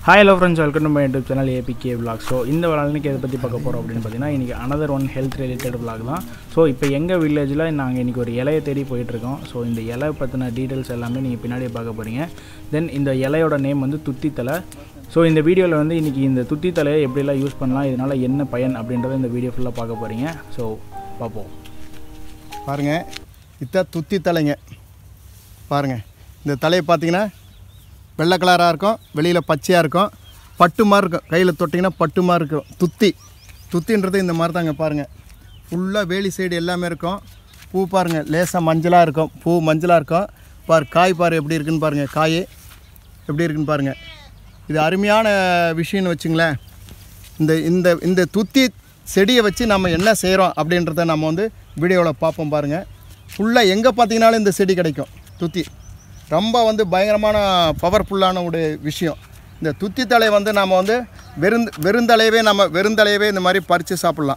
hi hello friends welcome to my YouTube channel APK vlog so இந்த விளாட்னிக்கு எதை பற்றி பார்க்க போகிறோம் அப்படின்னு பார்த்தீங்கன்னா இன்றைக்கி another one health related vlog தான் ஸோ இப்போ எங்கள் வில்லேஜில் நாங்கள் இன்றைக்கி ஒரு இலையை தேடி போயிட்டுருக்கோம் ஸோ இந்த இலை பற்றின டீட்டெயில்ஸ் எல்லாமே நீங்கள் பின்னாடியே பார்க்க போகிறீங்க தென் இந்த இலையோட நேம் வந்து துத்தி தலை ஸோ இந்த வீடியோவில் வந்து இன்றைக்கி இந்த துத்தி தலையை எப்படிலாம் யூஸ் பண்ணலாம் இதனால் என்ன பயன் அப்படின்றத இந்த வீடியோ ஃபுல்லாக பார்க்க போகிறீங்க ஸோ பார்ப்போம் பாருங்க இத்த துத்தி தலைங்க பாருங்க இந்த தலையை பார்த்தீங்கன்னா வெள்ளை கலராக இருக்கும் வெளியில் பச்சையாக இருக்கும் பட்டு மாதிரி இருக்கும் கையில் தொட்டிங்கன்னா பட்டு மாதிரி இருக்கும் துத்தி துத்தின்றது இந்த மாதிரி தாங்க பாருங்கள் ஃபுல்லாக வேலி சைடு எல்லாமே இருக்கும் பூ பாருங்கள் லேசாக மஞ்சளாக இருக்கும் பூ மஞ்சளாக இருக்கும் பாரு காய் பாரு எப்படி இருக்குன்னு பாருங்கள் காய் எப்படி இருக்குன்னு பாருங்கள் இது அருமையான விஷயம்னு வச்சுங்களேன் இந்த இந்த இந்த துத்தி செடியை வச்சு நம்ம என்ன செய்கிறோம் அப்படின்றத நம்ம வந்து வீடியோவில் பார்ப்போம் பாருங்கள் ஃபுல்லாக எங்கே பார்த்தீங்கனாலும் இந்த செடி கிடைக்கும் துத்தி ரொம்ப வந்து பயங்கரமான பவர்ஃபுல்லான ஒரு விஷயம் இந்த துத்தி தலை வந்து நம்ம வந்து வெறுந் வெறுந்தலையவே நம்ம வெறுந்தலையவே இந்த மாதிரி பறித்து சாப்பிட்லாம்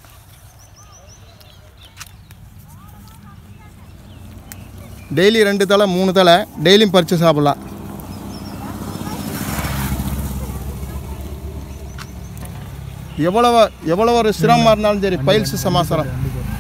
டெய்லி ரெண்டு தலை மூணு தலை டெய்லியும் பறித்து சாப்பிட்லாம் எவ்வளவு எவ்வளோ ஒரு சிரமமாக இருந்தாலும் சரி பைல்ஸ் சமாசாரம்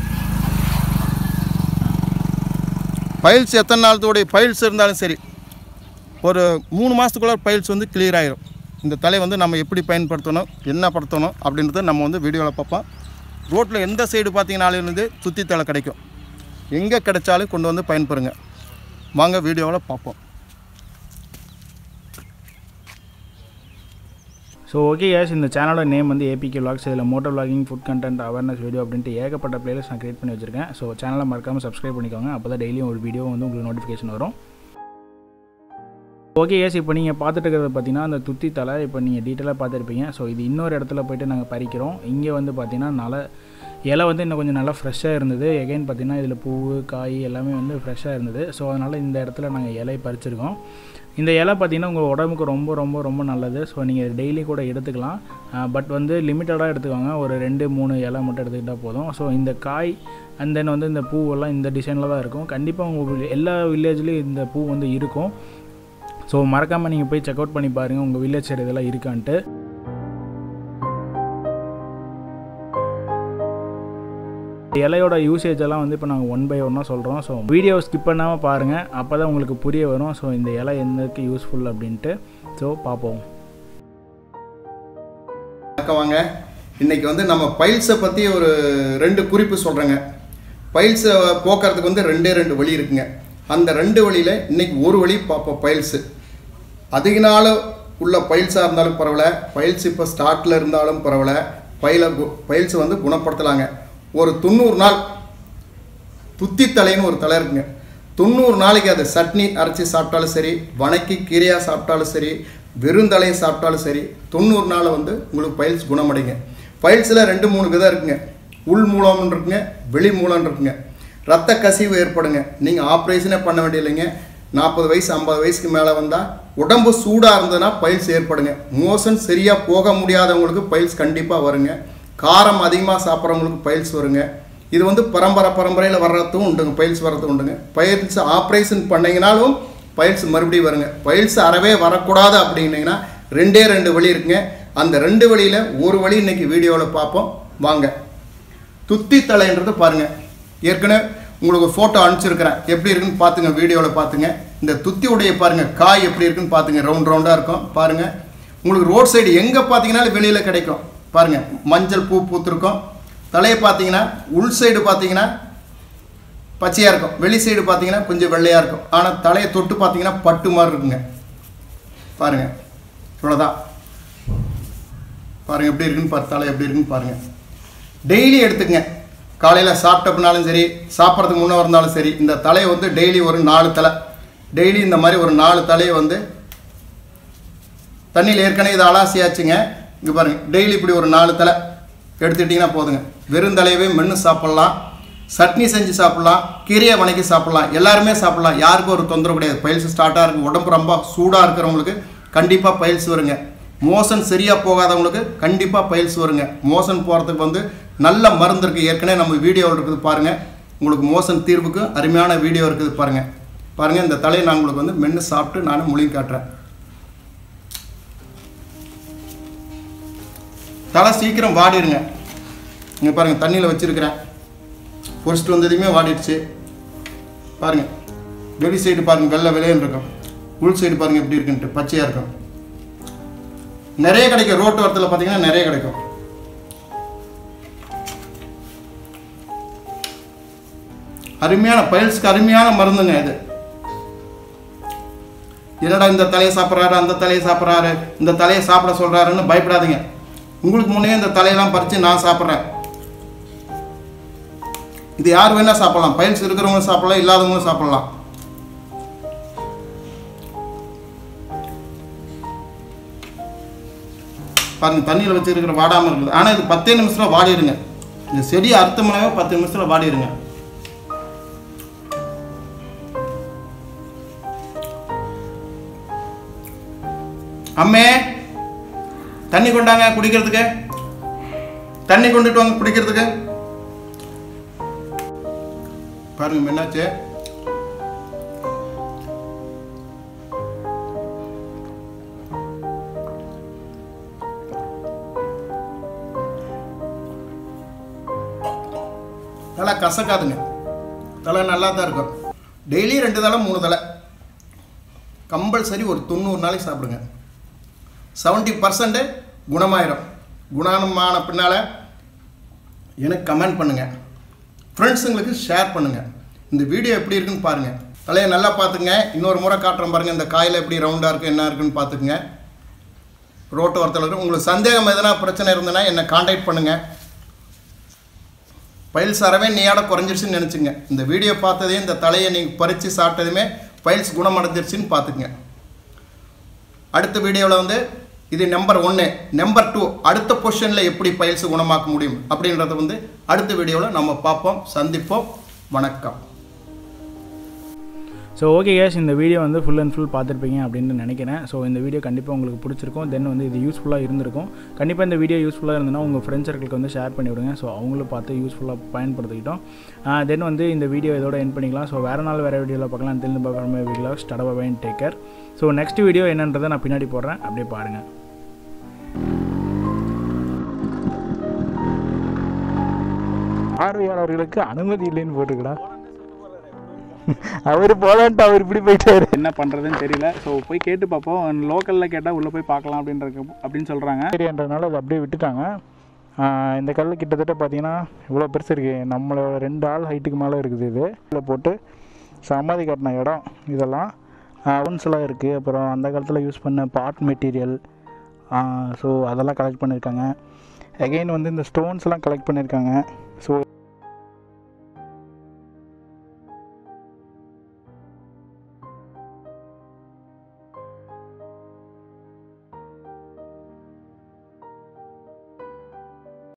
பைல்ஸ் எத்தனை நாளத்தோடைய பைல்ஸ் இருந்தாலும் சரி ஒரு மூணு மாதத்துக்குள்ள பைல்ஸ் வந்து கிளியர் ஆயிரும் இந்த தலை வந்து நம்ம எப்படி பயன்படுத்தணும் என்ன படுத்தணும் அப்படின்றத நம்ம வந்து வீடியோவில் பார்ப்போம் ரோட்டில் எந்த சைடு பார்த்தீங்கனாலும் இருந்து சுத்தி தலை கிடைக்கும் எங்கே கிடைச்சாலும் கொண்டு வந்து பயன்பெறுங்க வாங்க வீடியோவில் பார்ப்போம் ஸோ ஓகே கேஸ் இந்த சேனலோட நேம் வந்து ஏபிகே vlogs இதில் motto vlogging food content awareness video அப்படின்ட்டு ஏகப்பட்ட பிளேலிஸ்ட் நான் கிரியேட் பண்ணி வச்சிருக்கேன் ஸோ சேனலை மறக்காமல் சப்ஸ்கிரைப் பண்ணிக்கோங்க அப்போ தான் டெய்லியும் ஒரு வீடியோ வந்து உங்களுக்கு நோட்டிஃபிகேஷன் வரும் ஓகே கேஸ் இப்போ நீங்கள் பார்த்துட்டு இருக்கிறது பார்த்தீங்கன்னா அந்த துத்தி தலை இப்போ நீங்கள் டீட்டெயிலாக பார்த்துருப்பீங்க ஸோ இது இன்னொரு இடத்துல போயிட்டு நாங்கள் பறிக்கிறோம் இங்கே வந்து பார்த்தீங்கன்னா நல்ல இலை வந்து இன்னும் கொஞ்சம் நல்லா ஃப்ரெஷ்ஷாக இருந்தது எகைன் பார்த்தீங்கன்னா இதில் பூ காய் எல்லாமே வந்து ஃப்ரெஷ்ஷாக இருந்தது ஸோ அதனால் இந்த இடத்துல நாங்கள் இலை பறிச்சிருக்கோம் இந்த இலை பார்த்தீங்கன்னா உங்கள் உடம்புக்கு ரொம்ப ரொம்ப ரொம்ப நல்லது ஸோ நீங்கள் டெய்லி கூட எடுத்துக்கலாம் பட் வந்து லிமிட்டடாக எடுத்துக்கோங்க ஒரு ரெண்டு மூணு இலை மட்டும் எடுத்துக்கிட்டால் போதும் ஸோ இந்த காய் அண்ட் தென் வந்து இந்த பூவெல்லாம் இந்த டிசைனில் தான் இருக்கும் கண்டிப்பாக உங்கள் எல்லா வில்லேஜ்லேயும் இந்த பூ வந்து இருக்கும் ஸோ மறக்காமல் நீங்கள் போய் செக் அவுட் பண்ணி பாருங்கள் உங்கள் வில்லேஜ் சைடு இதெல்லாம் இருக்கான்ட்டு இலையோட யூசேஜ் எல்லாம் வந்து இப்போ நாங்கள் ஒன் பை ஒன்னாக சொல்கிறோம் ஸோ வீடியோ ஸ்கிப் பண்ணாமல் பாருங்கள் அப்போ தான் உங்களுக்கு புரிய வரும் ஸோ இந்த இலை எந்தக்கு யூஸ்ஃபுல் அப்படின்ட்டு ஸோ பார்ப்போம் வணக்கம் வாங்க இன்னைக்கு வந்து நம்ம பைல்ஸை பற்றி ஒரு ரெண்டு குறிப்பு சொல்கிறேங்க பைல்ஸை போக்குறதுக்கு வந்து ரெண்டே ரெண்டு வழி இருக்குங்க அந்த ரெண்டு வழியில் இன்னைக்கு ஒரு வழி பார்ப்போம் பைல்ஸு அதிக நாள் உள்ள பைல்ஸாக இருந்தாலும் பரவாயில்ல பைல்ஸ் இப்போ ஸ்டார்ட்டில் இருந்தாலும் பரவாயில்ல பைல பைல்ஸ் வந்து குணப்படுத்தலாங்க ஒரு தொண்ணூறு நாள் துத்தி தலைன்னு ஒரு தலை இருக்குங்க தொண்ணூறு நாளைக்கு அது சட்னி அரைச்சி சாப்பிட்டாலும் சரி வணக்கி கீரையாக சாப்பிட்டாலும் சரி வெறுந்தலையை சாப்பிட்டாலும் சரி தொண்ணூறு நாள் வந்து உங்களுக்கு பைல்ஸ் குணமடைங்க பைல்ஸில் ரெண்டு மூணு விதம் இருக்குங்க உள் மூலம்னு இருக்குங்க வெளி மூலம்னு இருக்குங்க ரத்த கசிவு ஏற்படுங்க நீங்கள் ஆப்ரேஷனே பண்ண வேண்டியதில்லைங்க நாற்பது வயசு ஐம்பது வயசுக்கு மேலே வந்தால் உடம்பு சூடாக இருந்ததுன்னா பைல்ஸ் ஏற்படுங்க மோஷன் சரியாக போக முடியாதவங்களுக்கு பைல்ஸ் கண்டிப்பாக வருங்க காரம் அதிகமாக சாப்பிட்றவங்களுக்கு பைல்ஸ் வருங்க இது வந்து பரம்பரை பரம்பரையில் வர்றதும் உண்டுங்க பைல்ஸ் வர்றதும் உண்டுங்க பைல்ஸ் ஆப்ரேஷன் பண்ணீங்கனாலும் பைல்ஸ் மறுபடியும் வருங்க பைல்ஸ் அறவே வரக்கூடாது அப்படின்னீங்கன்னா ரெண்டே ரெண்டு வழி இருக்குங்க அந்த ரெண்டு வழியில் ஒரு வழி இன்னைக்கு வீடியோவில் பார்ப்போம் வாங்க துத்தி தலைன்றது பாருங்கள் ஏற்கனவே உங்களுக்கு ஃபோட்டோ அனுப்பிச்சிருக்கிறேன் எப்படி இருக்குன்னு பார்த்துங்க வீடியோவில் பார்த்துங்க இந்த துத்தி உடைய பாருங்கள் காய் எப்படி இருக்குன்னு பார்த்துங்க ரவுண்ட் ரவுண்டாக இருக்கும் பாருங்கள் உங்களுக்கு ரோட் சைடு எங்கே பார்த்தீங்கன்னாலும் வெளியில் கிடைக்கும் பாருங்கள் மஞ்சள் பூ பூத்திருக்கும் தலையை பார்த்தீங்கன்னா உள் சைடு பார்த்தீங்கன்னா பச்சையாக இருக்கும் வெளி சைடு பார்த்தீங்கன்னா கொஞ்சம் வெள்ளையாக இருக்கும் ஆனால் தலையை தொட்டு பார்த்தீங்கன்னா பட்டு மாதிரி இருக்குங்க பாருங்கள் இவ்வளோதான் பாருங்கள் எப்படி இருக்குன்னு பாரு தலை எப்படி இருக்குன்னு பாருங்கள் டெய்லி எடுத்துக்கங்க காலையில் சாப்பிட்டப்பனாலும் சரி சாப்பிட்றதுக்கு முன்னே இருந்தாலும் சரி இந்த தலையை வந்து டெய்லி ஒரு நாலு தலை டெய்லி இந்த மாதிரி ஒரு நாலு தலையை வந்து தண்ணியில் ஏற்கனவே இதை அலாசியாச்சுங்க இங்கே பாருங்கள் டெய்லி இப்படி ஒரு நாலு தலை எடுத்துக்கிட்டிங்கன்னா போதுங்க வெறும் தலையவே மென்று சாப்பிட்லாம் சட்னி செஞ்சு சாப்பிட்லாம் கீரையை வணக்கி சாப்பிட்லாம் எல்லாருமே சாப்பிட்லாம் யாருக்கும் ஒரு தொந்தரவு கிடையாது பயில்ஸ் ஸ்டார்ட்டாக இருக்கும் உடம்பு ரொம்ப சூடாக இருக்கிறவங்களுக்கு கண்டிப்பாக பயில்ஸ் வருங்க மோஷன் சரியாக போகாதவங்களுக்கு கண்டிப்பாக பயில்ஸ் வருங்க மோஷன் போகிறதுக்கு வந்து நல்ல மருந்து இருக்குது ஏற்கனவே நம்ம வீடியோவில் இருக்குது பாருங்கள் உங்களுக்கு மோஷன் தீர்வுக்கு அருமையான வீடியோ இருக்குது பாருங்கள் பாருங்கள் இந்த தலையை நான் உங்களுக்கு வந்து மென்று சாப்பிட்டு நான் முழுங்கி காட்டுறேன் தலை சீக்கிரம் வாடிடுங்க இங்கே பாருங்கள் தண்ணியில் வச்சுருக்கிறேன் பொரிச்சிட்டு வந்ததையுமே வாடிடுச்சு பாருங்கள் வெளி சைடு பாருங்கள் வெள்ளை விலையன்னு இருக்கும் உள் சைடு பாருங்கள் எப்படி இருக்குன்ட்டு பச்சையாக இருக்கும் நிறைய கிடைக்கும் ரோட்டு வரத்தில் பார்த்தீங்கன்னா நிறைய கிடைக்கும் அருமையான பயில்ஸ்க்கு அருமையான மருந்துங்க இது என்னடா இந்த தலையை சாப்பிட்றாரு அந்த தலையை சாப்பிட்றாரு இந்த தலையை சாப்பிட சொல்கிறாருன்னு பயப்படாதீங்க உங்களுக்கு முன்னே இந்த தலையெல்லாம் பறித்து நான் சாப்பிட்றேன் இது யார் வேணால் சாப்பிடலாம் பயில்ஸ் இருக்கிறவங்களும் சாப்பிடலாம் இல்லாதவங்களும் சாப்பிடலாம் பாருங்க தண்ணியில் வச்சிருக்கிற வாடாமல் இருக்குது ஆனால் இது பத்தே நிமிஷத்தில் வாடிடுங்க இந்த செடி அர்த்தமானவே பத்து நிமிஷத்தில் வாடிடுங்க அம்மே தண்ணி கொண்டாங்க குடிக்கிறதுக்கு தண்ணி கொண்டுட்டு வாங்க குடிக்கிறதுக்கு பாருங்க என்னாச்சு நல்லா கசக்காதுங்க தலை நல்லா தான் இருக்கும் டெய்லி ரெண்டு தலை மூணு தலை கம்பல்சரி ஒரு தொண்ணூறு நாளைக்கு சாப்பிடுங்க செவன்ட்டி பர்சன்ட் குணமாயிரும் குணமான பின்னால் எனக்கு கமெண்ட் பண்ணுங்கள் ஃப்ரெண்ட்ஸுங்களுக்கு ஷேர் பண்ணுங்கள் இந்த வீடியோ எப்படி இருக்குன்னு பாருங்கள் தலையை நல்லா பார்த்துங்க இன்னொரு முறை காட்டுறேன் பாருங்கள் இந்த காயில் எப்படி ரவுண்டாக இருக்குது என்ன இருக்குன்னு பார்த்துக்குங்க ரோட்டு வரத்தில் இருக்கு உங்களுக்கு சந்தேகம் எதனா பிரச்சனை இருந்ததுன்னா என்னை காண்டாக்ட் பண்ணுங்கள் பயில்ஸ் அறவே நீயாட குறைஞ்சிருச்சுன்னு நினச்சிங்க இந்த வீடியோ பார்த்ததே இந்த தலையை நீங்கள் பறித்து சாப்பிட்டதுமே பயில்ஸ் குணமடைஞ்சிருச்சுன்னு பார்த்துக்குங்க அடுத்த வீடியோவில் வந்து இது நம்பர் ஒன்று நம்பர் டூ அடுத்த பொசிஷனில் எப்படி பயில்ஸ் குணமாக்க முடியும் அப்படின்றத வந்து அடுத்த வீடியோவில் நம்ம பார்ப்போம் சந்திப்போம் வணக்கம் ஸோ ஓகே கேஸ் இந்த வீடியோ வந்து ஃபுல் அண்ட் ஃபுல் பார்த்துருப்பீங்க அப்படின்னு நினைக்கிறேன் ஸோ இந்த வீடியோ கண்டிப்பாக உங்களுக்கு பிடிச்சிருக்கும் தென் வந்து இது யூஸ்ஃபுல்லாக இருந்திருக்கும் கண்டிப்பாக இந்த வீடியோ யூஸ்ஃபுல்லாக இருந்ததுன்னா உங்கள் ஃப்ரெண்ட்ஸ் சர்க்கிளுக்கு வந்து ஷேர் பண்ணி விடுங்க ஸோ அவங்களும் பார்த்து யூஸ்ஃபுல்லாக பயன்படுத்திக்கிட்டோம் தென் வந்து இந்த வீடியோ இதோட என் பண்ணிக்கலாம் ஸோ வேறு நாள் வேறு வீடியோவில் பார்க்கலாம் தெரிந்து பார்க்குற வீடியோ ஸ்டடபாயின் take care so next video என்னன்றதை நான் பின்னாடி போடுறேன் அப்படியே பாருங்கள் பார்வையாளர்களுக்கு அனுமதி இல்லைன்னு போட்டுக்கடா அவர் போலான்ட்டு அவர் இப்படி போயிட்டாரு என்ன பண்ணுறதுன்னு தெரியல ஸோ போய் கேட்டு பார்ப்போம் லோக்கலில் கேட்டால் உள்ளே போய் பார்க்கலாம் அப்படின்ற அப்படின்னு சொல்கிறாங்க சரின்றதுனால அதை அப்படியே விட்டுட்டாங்க ஆஹ் இந்த கல் கிட்டத்தட்ட பார்த்தீங்கன்னா இவ்வளோ பெருசு இருக்குது நம்மளோட ரெண்டு ஆள் ஹைட்டுக்கு மேலே இருக்குது இது இதில் போட்டு சமாதி கட்டின இடம் இதெல்லாம் ஒன்ஸ்லாம் இருக்குது அப்புறம் அந்த காலத்தில் யூஸ் பண்ண பாட் மெட்டீரியல் ஸோ அதெல்லாம் கலெக்ட் பண்ணியிருக்காங்க அகெயின் வந்து இந்த ஸ்டோன்ஸ்லாம் கலெக்ட் பண்ணியிருக்காங்க ஸோ